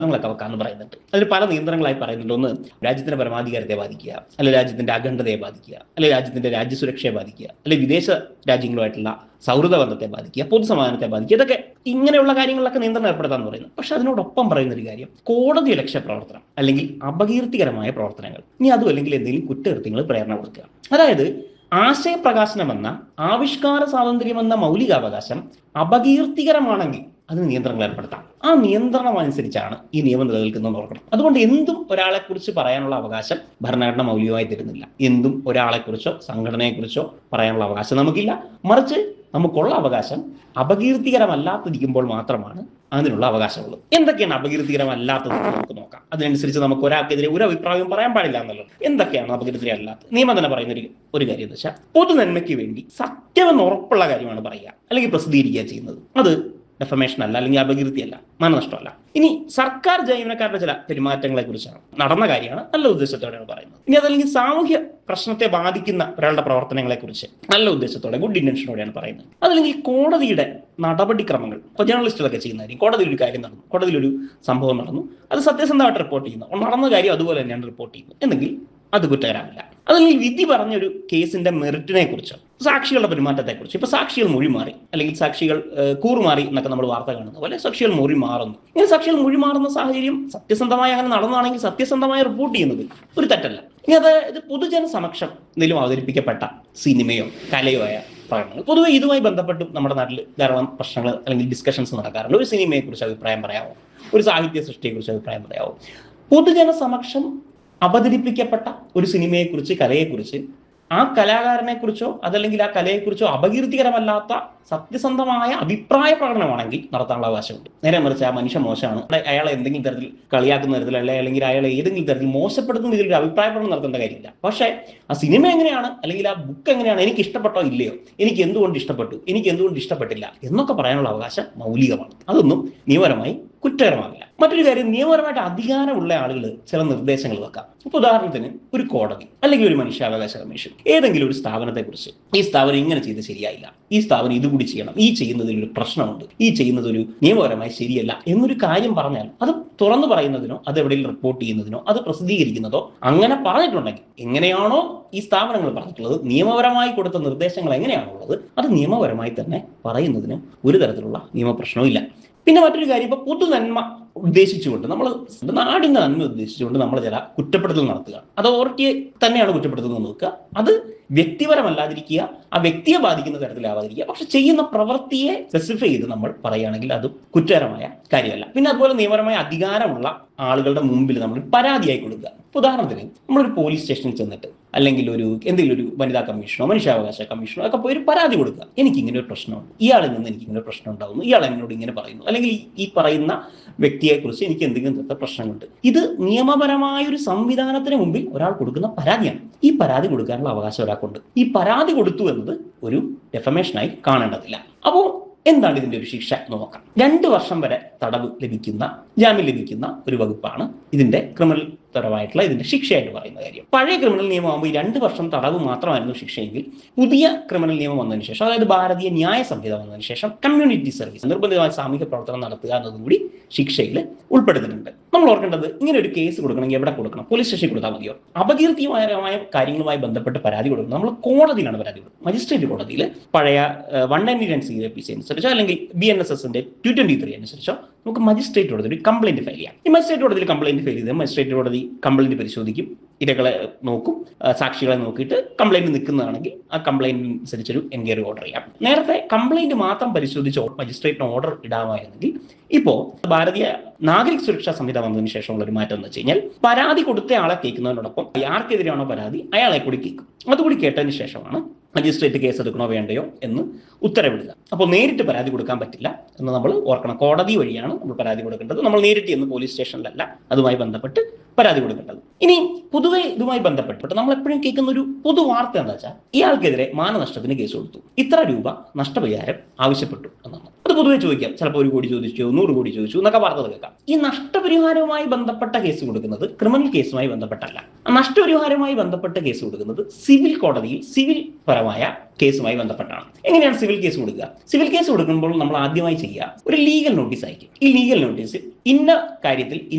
നിങ്ങളൊക്കെ വെക്കാന്ന് പറയുന്നുണ്ട് അതിൽ പല നിയന്ത്രണങ്ങളായി പറയുന്നുണ്ട് ഒന്ന് രാജ്യത്തിന്റെ പരമാധികാരത്തെ ബാധിക്കുക അല്ലെ രാജ്യത്തിന്റെ അഖണ്ഡതയെ ബാധിക്കുക അല്ലെ രാജ്യത്തിന്റെ രാജ്യസുരക്ഷയെ ബാധിക്കുക അല്ലെ വിദേശ രാജ്യങ്ങളുമായിട്ടുള്ള സൗഹൃദ ബന്ധത്തെ ബാധിക്കുക പൊതുസമാധാനത്തെ ബാധിക്കുക ഇതൊക്കെ ഇങ്ങനെയുള്ള കാര്യങ്ങളിലൊക്കെ നിയന്ത്രണം ഏർപ്പെടുത്താന്ന് പറയുന്നത് പക്ഷെ അതിനോടൊപ്പം പറയുന്ന ഒരു കാര്യം കോടതി ലക്ഷ്യ പ്രവർത്തനം അല്ലെങ്കിൽ അപകീർത്തികരമായ പ്രവർത്തനങ്ങൾ ഇനി അതും അല്ലെങ്കിൽ എന്തെങ്കിലും കുറ്റകൃത്യങ്ങൾ പ്രേരണ കൊടുക്കുക അതായത് ആശയപ്രകാശനം എന്ന ആവിഷ്കാര സ്വാതന്ത്ര്യം എന്ന മൗലികാവകാശം അപകീർത്തികരമാണെങ്കിൽ അതിന് നിയന്ത്രണങ്ങൾ ഏർപ്പെടുത്താം ആ നിയന്ത്രണം അനുസരിച്ചാണ് ഈ നിയമം നിലനിൽക്കുന്നത് ഓർക്കണം അതുകൊണ്ട് എന്തും ഒരാളെ കുറിച്ച് പറയാനുള്ള അവകാശം ഭരണഘടന മൗലികമായി തരുന്നില്ല എന്തും ഒരാളെ കുറിച്ചോ സംഘടനയെക്കുറിച്ചോ പറയാനുള്ള അവകാശം നമുക്കില്ല മറിച്ച് നമുക്കുള്ള അവകാശം അപകീർത്തികരമല്ലാത്തിരിക്കുമ്പോൾ മാത്രമാണ് അതിനുള്ള അവകാശമുള്ളത് എന്തൊക്കെയാണ് അപകീർത്തികരമല്ലാത്തത് എന്ന് നമുക്ക് നോക്കാം അതിനനുസരിച്ച് നമുക്ക് ഒരാൾക്കെതിരെ ഒരു അഭിപ്രായവും പറയാൻ പാടില്ല എന്നുള്ളത് എന്തൊക്കെയാണ് അപകീർത്തികരമല്ലാത്തത് നിയമം തന്നെ പറയുന്ന ഒരു ഒരു കാര്യം എന്ന് വെച്ചാൽ പൊതു നന്മയ്ക്ക് വേണ്ടി സത്യമെന്ന് ഉറപ്പുള്ള കാര്യമാണ് പറയുക അല്ലെങ്കിൽ പ്രസിദ്ധീകരിക്കുക ചെയ്യുന്നത് അത് ഡെഫമേഷൻ അല്ല അല്ലെങ്കിൽ അപകീർത്തിയല്ല മാനനഷ്ടമല്ല ഇനി സർക്കാർ ജീവനക്കാരുടെ ചില പെരുമാറ്റങ്ങളെ കുറിച്ചാണ് നടന്ന കാര്യമാണ് നല്ല ഉദ്ദേശത്തോടെയാണ് പറയുന്നത് ഇനി അതല്ലെങ്കിൽ സാമൂഹ്യ പ്രശ്നത്തെ ബാധിക്കുന്ന ഒരാളുടെ പ്രവർത്തനങ്ങളെ കുറിച്ച് നല്ല ഉദ്ദേശത്തോടെ ഗുഡ് ഇന്റൻഷനോടെയാണ് പറയുന്നത് അതല്ലെങ്കിൽ കോടതിയുടെ നടപടിക്രമങ്ങൾ ഇപ്പൊ ജേർണലിസ്റ്റുകളൊക്കെ ചെയ്യുന്നതായിരിക്കും കോടതിയിൽ ഒരു കാര്യം നടന്നു കോടതിയിൽ ഒരു സംഭവം നടന്നു അത് സത്യസന്ധമായിട്ട് റിപ്പോർട്ട് ചെയ്യുന്നു നടന്ന കാര്യം അതുപോലെ തന്നെയാണ് റിപ്പോർട്ട് ചെയ്യുന്നത് എന്നെങ്കിൽ അത് കുറ്റകരമല്ല അതല്ലെങ്കിൽ വിധി പറഞ്ഞൊരു കേസിന്റെ മെറിറ്റിനെ കുറിച്ച് സാക്ഷികളുടെ പെരുമാറ്റത്തെ കുറിച്ച് ഇപ്പൊ സാക്ഷികൾ മൊഴി മാറി അല്ലെങ്കിൽ സാക്ഷികൾ ഏഹ്, കൂറുമാറി എന്നൊക്കെ നമ്മൾ വാർത്ത കാണുന്ന പോലെ സാക്ഷികൾ മൊഴി മാറുന്നു ഇങ്ങനെ സാക്ഷികൾ മൊഴി മാറുന്ന സാഹചര്യം സത്യസന്ധമായി അങ്ങനെ നടന്നതാണെങ്കിൽ സത്യസന്ധമായി റിപ്പോർട്ട് ചെയ്യുന്നത് ഒരു തെറ്റല്ല ഇനി അത് ഇത് പൊതുജന സമക്ഷം എന്തെങ്കിലും അവതരിപ്പിക്കപ്പെട്ട സിനിമയോ കലയോ ആയ പ്രകടനങ്ങൾ പൊതുവെ ഇതുമായി ബന്ധപ്പെട്ടും നമ്മുടെ നാട്ടിൽ ധാരാളം പ്രശ്നങ്ങൾ അല്ലെങ്കിൽ ഡിസ്കഷൻസ് നടക്കാറുണ്ട് ഒരു സിനിമയെ കുറിച്ച് അഭിപ്രായം പറയാമോ ഒരു സാഹിത്യ സൃഷ്ടിയെ കുറിച്ച് അഭിപ്രായം പറയാമോ പൊതുജന സമക്ഷം അവതരിപ്പിക്കപ്പെട്ട ഒരു സിനിമയെക്കുറിച്ച് കലയെക്കുറിച്ച് ആ കലാകാരനെ കുറിച്ചോ അതല്ലെങ്കിൽ ആ കലയെക്കുറിച്ചോ അപകീർത്തികരമല്ലാത്ത സത്യസന്ധമായ അഭിപ്രായ പ്രകടനമാണെങ്കിൽ നടത്താനുള്ള അവകാശമുണ്ട് നേരെ മറിച്ച് ആ മനുഷ്യൻ മോശമാണ് അല്ലെ അയാളെ എന്തെങ്കിലും തരത്തിൽ കളിയാക്കുന്ന തരത്തിൽ അല്ലെ അല്ലെങ്കിൽ അയാളെ ഏതെങ്കിലും തരത്തിൽ മോശപ്പെടുത്തുന്ന രീതിയിൽ ഒരു അഭിപ്രായ പ്രകടനം നടത്തേണ്ട കാര്യമില്ല പക്ഷേ ആ സിനിമ എങ്ങനെയാണ് അല്ലെങ്കിൽ ആ ബുക്ക് എങ്ങനെയാണ് എനിക്ക് ഇഷ്ടപ്പെട്ടോ ഇല്ലയോ എനിക്ക് എന്തുകൊണ്ട് ഇഷ്ടപ്പെട്ടു എനിക്ക് എന്തുകൊണ്ട് ഇഷ്ടപ്പെട്ടില്ല എന്നൊക്കെ പറയാനുള്ള അവകാശം മൗലികമാണ് അതൊന്നും നിയമപരമായി കുറ്റകരമാകില്ല മറ്റൊരു കാര്യം നിയമപരമായിട്ട് അധികാരമുള്ള ആളുകൾ ചില നിർദ്ദേശങ്ങൾ വെക്കാം ഇപ്പൊ ഉദാഹരണത്തിന് ഒരു കോടതി അല്ലെങ്കിൽ ഒരു മനുഷ്യാവകാശ കമ്മീഷൻ ഏതെങ്കിലും ഒരു സ്ഥാപനത്തെ കുറിച്ച് ഈ സ്ഥാപനം ഇങ്ങനെ ചെയ്ത് ശരിയായില്ല ഈ സ്ഥാപനം ഇതുകൂടി ചെയ്യണം ഈ ചെയ്യുന്നതിൽ ഒരു പ്രശ്നമുണ്ട് ഈ ചെയ്യുന്നത് ഒരു നിയമപരമായി ശരിയല്ല എന്നൊരു കാര്യം പറഞ്ഞാൽ അത് തുറന്നു പറയുന്നതിനോ അത് എവിടെയെങ്കിലും റിപ്പോർട്ട് ചെയ്യുന്നതിനോ അത് പ്രസിദ്ധീകരിക്കുന്നതോ അങ്ങനെ പറഞ്ഞിട്ടുണ്ടെങ്കിൽ എങ്ങനെയാണോ ഈ സ്ഥാപനങ്ങൾ പറഞ്ഞിട്ടുള്ളത് നിയമപരമായി കൊടുത്ത നിർദ്ദേശങ്ങൾ എങ്ങനെയാണുള്ളത് അത് നിയമപരമായി തന്നെ പറയുന്നതിന് ഒരു തരത്തിലുള്ള നിയമപ്രശ്നവും ഇല്ല പിന്നെ മറ്റൊരു കാര്യം ഇപ്പൊ പൊതു നന്മ ഉദ്ദേശിച്ചുകൊണ്ട് നമ്മൾ നാടിന്റെ നന്മ ഉദ്ദേശിച്ചുകൊണ്ട് നമ്മൾ ചില കുറ്റപ്പെടുത്തൽ നടത്തുക അത് അതോറിറ്റിയെ തന്നെയാണ് കുറ്റപ്പെടുത്തുന്നത് നോക്കുക അത് വ്യക്തിപരമല്ലാതിരിക്കുക ആ വ്യക്തിയെ ബാധിക്കുന്ന തരത്തിലാവാതിരിക്കുക പക്ഷെ ചെയ്യുന്ന പ്രവൃത്തിയെ സ്പെസിഫൈ ചെയ്ത് നമ്മൾ പറയുകയാണെങ്കിൽ അത് കുറ്റകരമായ കാര്യമല്ല പിന്നെ അതുപോലെ നിയമപരമായ അധികാരമുള്ള ആളുകളുടെ മുമ്പിൽ നമ്മൾ പരാതിയായി കൊടുക്കുക ഇപ്പൊ ഉദാഹരണത്തിന് നമ്മളൊരു പോലീസ് സ്റ്റേഷനിൽ ചെന്നിട്ട് അല്ലെങ്കിൽ ഒരു എന്തെങ്കിലും ഒരു വനിതാ കമ്മീഷനോ മനുഷ്യാവകാശ കമ്മീഷനോ ഒക്കെ പോയി ഒരു പരാതി കൊടുക്കുക എനിക്ക് ഇങ്ങനെ ഒരു പ്രശ്നമുണ്ട് ഇയാളിൽ നിന്ന് എനിക്ക് ഇങ്ങനെ ഒരു പ്രശ്നം ഉണ്ടാകുന്നു ഇയാൾ എന്നോട് ഇങ്ങനെ പറയുന്നു അല്ലെങ്കിൽ ഈ- ഈ പറയുന്ന വ്യക്തിയെ കുറിച്ച് എനിക്ക് എന്തെങ്കിലും തരത്തിലുള്ള പ്രശ്നമുണ്ട് ഇത് നിയമപരമായ ഒരു സംവിധാനത്തിന് മുമ്പിൽ ഒരാൾ കൊടുക്കുന്ന പരാതിയാണ് ഈ പരാതി കൊടുക്കാനുള്ള അവകാശം ഒരാൾക്കുണ്ട് ഈ പരാതി കൊടുത്തു എന്നത് ഒരു ഡെഫമേഷനായി കാണേണ്ടതില്ല അപ്പോൾ എന്താണ് ഇതിന്റെ ഒരു ശിക്ഷ എന്ന് നോക്കാം രണ്ട് വർഷം വരെ തടവ് ലഭിക്കുന്ന ജാമ്യം ലഭിക്കുന്ന ഒരു വകുപ്പാണ് ഇതിന്റെ ക്രിമിനൽ പരമായിട്ടുള്ള ഇതിന്റെ ശിക്ഷയായിട്ട് പറയുന്ന കാര്യം പഴയ ക്രിമിനൽ നിയമമാകുമ്പോൾ ഈ രണ്ട് വർഷം തടവ് മാത്രമായിരുന്നു ശിക്ഷയെങ്കിൽ പുതിയ ക്രിമിനൽ നിയമം വന്നതിന് ശേഷം അതായത് ഭാരതീയ ന്യായ സംഹിത വന്നതിന് ശേഷം കമ്മ്യൂണിറ്റി സർവീസ് നിർബന്ധിതമായ സാമൂഹിക പ്രവർത്തനം നടത്തുക എന്നതുകൂടി ശിക്ഷയിൽ ഉൾപ്പെടുത്തിയിട്ടുണ്ട് നമ്മൾ ഓർക്കേണ്ടത് ഇങ്ങനെ ഒരു കേസ് കൊടുക്കണമെങ്കിൽ എവിടെ കൊടുക്കണം പോലീസ് സ്റ്റേഷനിൽ കൊടുത്താൽ മതിയോ അപകീർത്തിപരമായ കാര്യങ്ങളുമായി ബന്ധപ്പെട്ട് പരാതി കൊടുക്കണം നമ്മൾ കോടതിയിലാണ് പരാതി കൊടുക്കുന്നത് മജിസ്ട്രേറ്റ് കോടതിയിൽ പഴയ one ninety nine C P C അനുസരിച്ചോ അല്ലെങ്കിൽ ബി എൻ എസ് എസിന്റെ ടു ട്വന്റി ത്രീ അനുസരിച്ചോ നമുക്ക് മജിസ്ട്രേറ്റ് കോടതി ഒരു കംപ്ലൈന്റ് ഫയൽ ചെയ്യാം ഈ മജിസ്ട്രേറ്റ് കോടതിയിൽ കംപ്ലൈന്റ് ഫയൽ ചെയ്ത് മജിസ്ട്രേറ്റ് കോടതി കംപ്ലൈന്റ് പരിശോധിക്കും ഇരകളെ നോക്കും ആ, സാക്ഷികളെ നോക്കിയിട്ട് കംപ്ലൈന്റ് നിൽക്കുന്നതാണെങ്കിൽ ആ കംപ്ലൈന്റ് അനുസരിച്ചൊരു എൻക്വയറി ഓർഡർ ചെയ്യാം നേരത്തെ കംപ്ലൈന്റ് മാത്രം പരിശോധിച്ച് മജിസ്ട്രേറ്റിന് ഓർഡർ ഇടാമായിരുന്നെങ്കിൽ ഇപ്പോ ഭാരതീയ നാഗരിക സുരക്ഷാ സംഹിത വന്നതിന് ശേഷമുള്ള ഒരു മാറ്റം എന്ന് വെച്ച് കഴിഞ്ഞാൽ പരാതി കൊടുത്ത ആളെ കേൾക്കുന്നതിനോടൊപ്പം ആർക്കെതിരെയാണോ പരാതി അയാളെ കൂടി കേൾക്കും അതുകൂടി കേട്ടതിന് ശേഷമാണ് മജിസ്ട്രേറ്റ് കേസ് എടുക്കണോ വേണ്ടയോ എന്ന് ഉത്തരവിടുക അപ്പോൾ നേരിട്ട് പരാതി കൊടുക്കാൻ പറ്റില്ല എന്ന് നമ്മൾ ഓർക്കണം കോടതി വഴിയാണ് നമ്മൾ പരാതി കൊടുക്കേണ്ടത് നമ്മൾ നേരിട്ട് ചെന്ന് പോലീസ് സ്റ്റേഷനിലല്ല അതുമായി ബന്ധപ്പെട്ട് പരാതി കൊടുക്കേണ്ടത് ഇനി പൊതുവെ ഇതുമായി ബന്ധപ്പെട്ട് നമ്മൾ എപ്പോഴും കേൾക്കുന്ന ഒരു പൊതു വാർത്ത എന്താ വെച്ചാൽ ഇയാൾക്കെതിരെ മാനനഷ്ടത്തിന് കേസ് കൊടുത്തു ഇത്ര രൂപ നഷ്ടപരിഹാരം ആവശ്യപ്പെട്ടു എന്നാണ് അത് പൊതുവെ ചോദിക്കാം ചിലപ്പോൾ ഒരു കോടി ചോദിച്ചു നൂറ് കോടി ചോദിച്ചു എന്നൊക്കെ വാർത്തകൾ കേൾക്കാം ഈ നഷ്ടപരിഹാരവുമായി ബന്ധപ്പെട്ട കേസ് കൊടുക്കുന്നത് ക്രിമിനൽ കേസുമായി ബന്ധപ്പെട്ടല്ല ആ നഷ്ടപരിഹാരവുമായി ബന്ധപ്പെട്ട കേസ് കൊടുക്കുന്നത് സിവിൽ കോടതിയിൽ സിവിൽ പരമായ കേസുമായി ബന്ധപ്പെട്ടാണ് എങ്ങനെയാണ് സിവിൽ കേസ് കൊടുക്കുക സിവിൽ കേസ് കൊടുക്കുമ്പോൾ നമ്മൾ ആദ്യമായി ചെയ്യുക ഒരു ലീഗൽ നോട്ടീസ് അയക്കും ഈ ലീഗൽ നോട്ടീസിൽ ഇന്ന കാര്യത്തിൽ